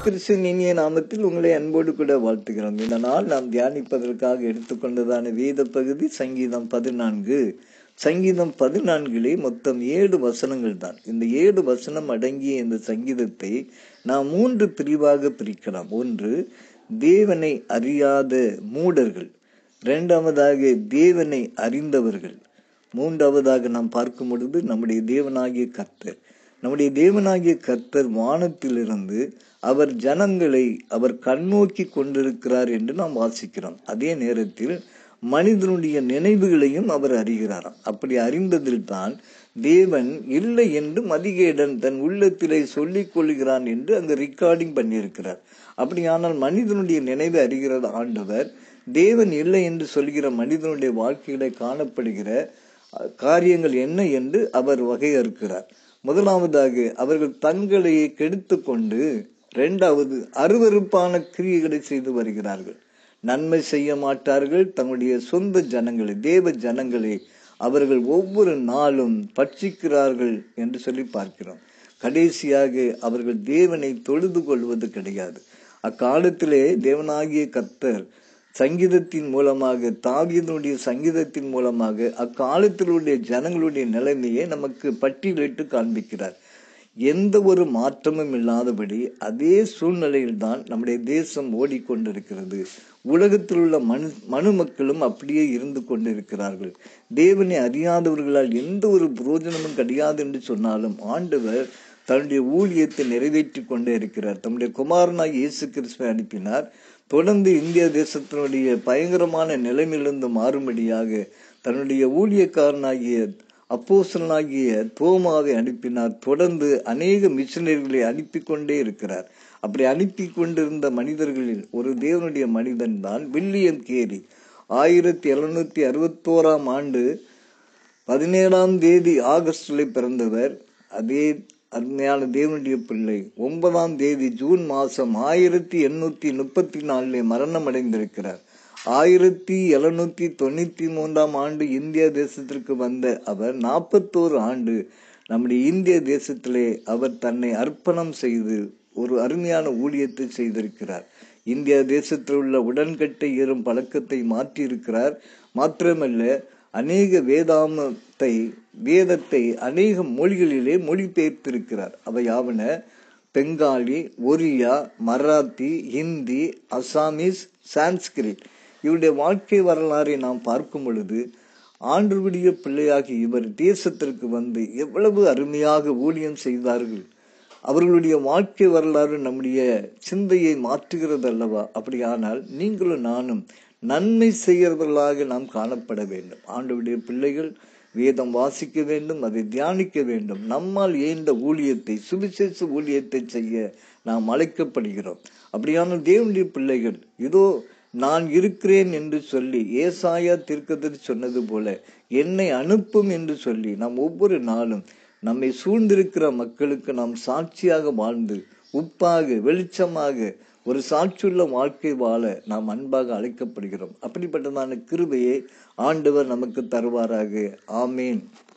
கிறிஸ்துவின் இனிய நாமத்தில் உங்களை அன்போடு கூட வாழ்த்துகிறோம் இந்த நாள் நாம் தியானிப்பதற்காக எடுத்துக்கொண்டதான வேத பகுதி சங்கீதம் பதினான்கு சங்கீதம் பதினான்கிலே மொத்தம் ஏழு வசனங்கள் தான் இந்த ஏழு வசனம் அடங்கிய இந்த சங்கீதத்தை நாம் மூன்று பிரிவாக பிரிக்கலாம் ஒன்று தேவனை அறியாத மூடர்கள் இரண்டாவதாக தேவனை அறிந்தவர்கள் மூன்றாவதாக நாம் பார்க்கும் பொழுது நம்முடைய தேவனாகிய கர்த்தர் நம்முடைய தேவனாகிய கர்த்தர் வானத்திலிருந்து அவர் ஜனங்களை அவர் கண்ணோக்கி கொண்டிருக்கிறார் என்று நாம் வாசிக்கிறோம் அதே நேரத்தில் மனிதனுடைய நினைவுகளையும் அவர் அறிகிறாராம் அப்படி அறிந்ததில் தான் தேவன் இல்லை என்று மதிகேடன் தன் உள்ளத்திலே சொல்லிக் கொள்கிறான் என்று அங்கு ரெக்கார்டிங் பண்ணியிருக்கிறார் அப்படியானால் மனிதனுடைய நினைவை அறிகிற ஆண்டவர் தேவன் இல்லை என்று சொல்கிற மனிதனுடைய வாழ்க்கையில காணப்படுகிற காரியங்கள் என்ன என்று அவர் வகையறுக்கிறார் முதலாவதாக அவர்கள் தங்களை கெடுத்து கொண்டு இரண்டாவது அருவறுப்பான கிரியைகளை செய்து வருகிறார்கள் நன்மை செய்ய மாட்டார்கள் தங்களுடைய சொந்த ஜனங்களை தேவ ஜனங்களை அவர்கள் ஒவ்வொரு நாளும் பட்சிக்கிறார்கள் என்று சொல்லி பார்க்கிறோம் கடைசியாக அவர்கள் தேவனை தொழுது கொள்வது கிடையாது அக்காலத்திலே தேவனாகிய கர்த்தர் சங்கீதத்தின் மூலமாக தாவியதனுடைய சங்கீதத்தின் மூலமாக அக்காலத்திலுடைய ஜனங்களுடைய நிலைமையை நமக்கு பட்டியலிட்டு காண்பிக்கிறார் எந்த ஒரு மாற்றமும் இல்லாதபடி அதே சூழ்நிலையில் தான் நம்முடைய தேசம் ஓடிக்கொண்டிருக்கிறது உலகத்தில் உள்ள மனு மனு மக்களும் அப்படியே இருந்து கொண்டிருக்கிறார்கள் தேவனை அறியாதவர்களால் எந்த ஒரு புரோஜனமும் கிடையாது என்று சொன்னாலும் ஆண்டவர் தன்னுடைய ஊழியத்தை நிறைவேற்றி கொண்டே இருக்கிறார் தம்முடைய குமாரனாக இயேசு கிறிஸ்துவை அனுப்பினார் தொடர்ந்து இந்திய தேசத்தினுடைய பயங்கரமான நிலைமையிலிருந்து மாறும்படியாக தன்னுடைய ஊழியக்காரனாகிய அப்போசனாகிய தோமாவை அனுப்பினார் தொடர்ந்து அநேக மிஷினரிகளை அனுப்பி கொண்டே இருக்கிறார் அப்படி அனுப்பி கொண்டிருந்த மனிதர்களில் ஒரு தேவனுடைய மனிதன் தான் வில்லியம் கேரி ஆயிரத்தி எழுநூத்தி அறுபத்தோராம் ஆண்டு பதினேழாம் தேதி ஆகஸ்டில் பிறந்தவர் அதே அருமையான தேவனுடைய பிள்ளை ஒன்பதாம் தேதி ஜூன் மாசம் ஆயிரத்தி எண்ணூத்தி முப்பத்தி நாலுல மரணம் அடைந்திருக்கிறார் ஆயிரத்தி எழுநூத்தி தொண்ணூத்தி மூன்றாம் ஆண்டு இந்திய தேசத்திற்கு வந்த அவர் நாற்பத்தோரு ஆண்டு நம்முடைய இந்திய தேசத்திலே அவர் தன்னை அர்ப்பணம் செய்து ஒரு அருமையான ஊழியத்தை செய்திருக்கிறார் இந்திய தேசத்தில் உள்ள உடன்கட்டை ஏறும் பழக்கத்தை மாற்றியிருக்கிறார் மாத்திரமல்ல அநேக வேதாமத்தை வேதத்தை அநேக மொழிகளிலே மொழிபெயர்த்திருக்கிறார் அவையாவன பெங்காலி ஒரியா மராத்தி ஹிந்தி அசாமீஸ் சான்ஸ்கிரிட் இவருடைய வாழ்க்கை வரலாறை நாம் பார்க்கும் பொழுது ஆண்டுவிடிய பிள்ளையாகி இவர் தேசத்திற்கு வந்து எவ்வளவு அருமையாக ஊழியம் செய்தார்கள் அவர்களுடைய வாழ்க்கை வரலாறு நம்முடைய சிந்தையை மாற்றுகிறது அல்லவா அப்படியானால் நீங்களும் நானும் நன்மை செய்கிறவர்களாக நாம் காணப்பட வேண்டும் ஆண்டவுடைய பிள்ளைகள் வேதம் வாசிக்க வேண்டும் அதை தியானிக்க வேண்டும் நம்மால் ஏந்த ஊழியத்தை சுவிசேஷ ஊழியத்தை செய்ய நாம் அழைக்கப்படுகிறோம் அப்படியான தேவனுடைய பிள்ளைகள் இதோ நான் இருக்கிறேன் என்று சொல்லி ஏசாயா தீர்க்கதர் சொன்னது போல என்னை அனுப்பும் என்று சொல்லி நாம் ஒவ்வொரு நாளும் நம்மை சூழ்ந்திருக்கிற மக்களுக்கு நாம் சாட்சியாக வாழ்ந்து உப்பாக வெளிச்சமாக ஒரு சாட்சியுள்ள வாழ்க்கை வாழ நாம் அன்பாக அழைக்கப்படுகிறோம் அப்படிப்பட்டதான கிருபையை ஆண்டவர் நமக்கு தருவாராக ஆமேன்